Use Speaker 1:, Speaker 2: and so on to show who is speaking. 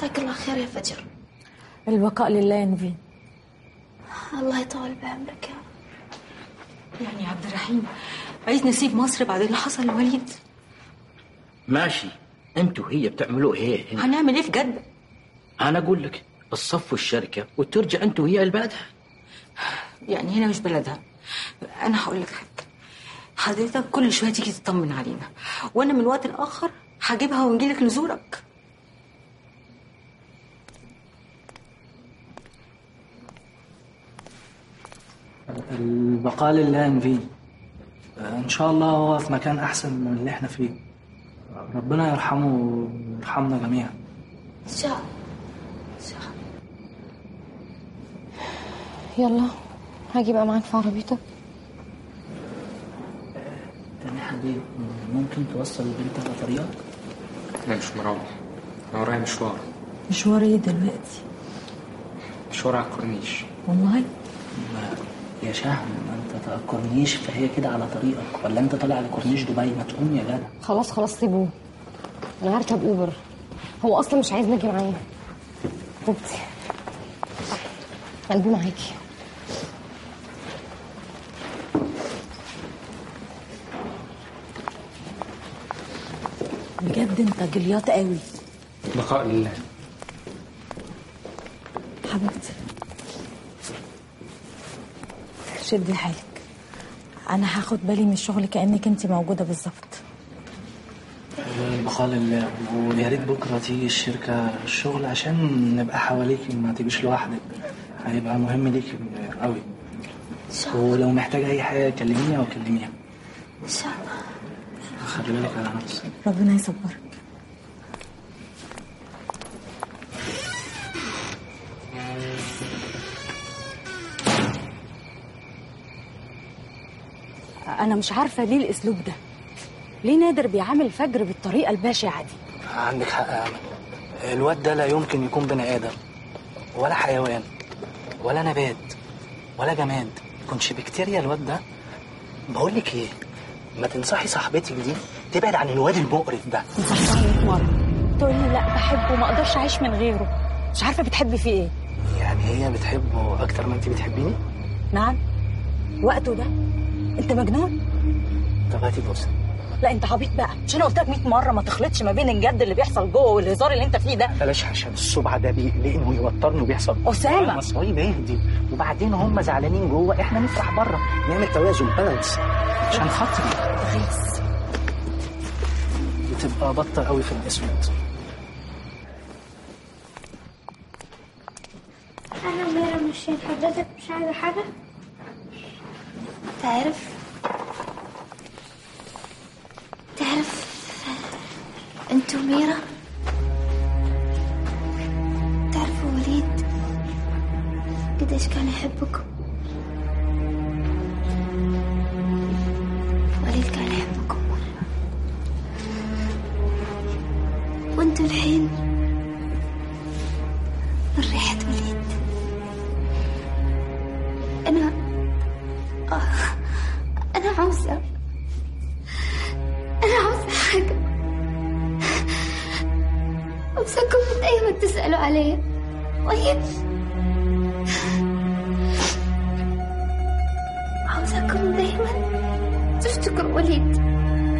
Speaker 1: جزاك الله خير يا فجر
Speaker 2: البقاء لله يا نبيل
Speaker 1: الله يطول بعمرك يا رب
Speaker 3: يعني يا عبد الرحيم عايز نسيب مصر بعد اللي حصل لوليد
Speaker 4: ماشي انتوا هي بتعملوا ايه هنا؟
Speaker 3: هنعمل ايه في جدة
Speaker 4: انا اقول لك تصفوا الشركه وترجع انتوا هي لبلدها
Speaker 3: يعني هنا مش بلدها انا هقول لك حاجه حضرتك كل شويه تيجي تطمن علينا وانا من وقت لاخر هجيبها ونجي لك نزورك
Speaker 5: البقاء لله نبيل ان شاء الله هو في مكان احسن من اللي احنا فيه ربنا يرحمه ويرحمنا جميعا
Speaker 1: ان شاء الله ان شاء الله
Speaker 2: يلا هاجي بقى معاك في عربيتك
Speaker 5: تاني حبيبي ممكن توصل البنت على طريقك
Speaker 6: لا مش مروح انا ورايا مشوار
Speaker 2: مشوار ايه دلوقتي
Speaker 6: مشوار على الكورنيش
Speaker 2: والله
Speaker 5: ما يا شهم ما انت تأكرنيش فهي كده على طريقك ولا انت طالع على كورنيش دبي ما تقوم يا جدع
Speaker 2: خلاص خلاص سيبوه انا هركب اوبر هو اصلا مش عايز نجي معايا حبيبتي قلبي معاكي بجد انت جليات قوي
Speaker 6: بقاء لله
Speaker 2: حبيبتي شدي حالك انا هاخد بالي من الشغل كانك انت موجوده بالظبط
Speaker 5: البقاء لله ويا ريت بكره تيجي الشركه الشغل عشان نبقى حواليكي ما تبقيش لوحدك هيبقى مهم ليكي قوي
Speaker 1: ان شاء الله
Speaker 5: ولو محتاجه اي حاجه كلميني او كلميها
Speaker 1: ان شاء الله
Speaker 5: خلي بالك على نفسك
Speaker 2: ربنا يصبرك انا مش عارفه ليه الاسلوب ده ليه نادر بيعامل فجر بالطريقه البشعه دي
Speaker 5: عندك حق يا امل الواد ده لا يمكن يكون بني ادم ولا حيوان ولا نبات ولا جماد يكونش بكتيريا الواد ده بقول لك ايه ما تنصحي صاحبتك دي تبعد عن الواد المقرف ده
Speaker 2: نصحتها 100 مره تقول لي لا بحبه ما اقدرش اعيش من غيره مش عارفه بتحبي فيه ايه
Speaker 5: يعني هي بتحبه اكتر ما انت بتحبيني
Speaker 2: نعم وقته ده انت مجنون
Speaker 5: طب هاتي بص
Speaker 2: لا انت عبيط بقى مش انا قلت لك 100 مره ما تخلطش ما بين الجد اللي بيحصل جوه والهزار اللي انت فيه ده
Speaker 5: بلاش عشان الصبع ده بيقلقني ويوترني وبيحصل
Speaker 2: أسامة.
Speaker 5: مصايب اهدي وبعدين هم زعلانين جوه احنا نفرح بره نعمل توازن بالانس عشان خاطري
Speaker 2: رخيص
Speaker 5: بتبقى بطه قوي في الاسود
Speaker 1: انا وميرا ماشيين حضرتك مش عايزه حاجه تعرف تعرف انت وميرا تعرفوا وليد قديش كان يحبكم وليد كان يحبكم مرة وانتوا الحين من ريحة وليد أنا آه، أنا عاوزة أنا عاوزة حاجة عاوزاكم دايما تسألوا عليا طيب عاوزاكم دايما تفتكروا وليد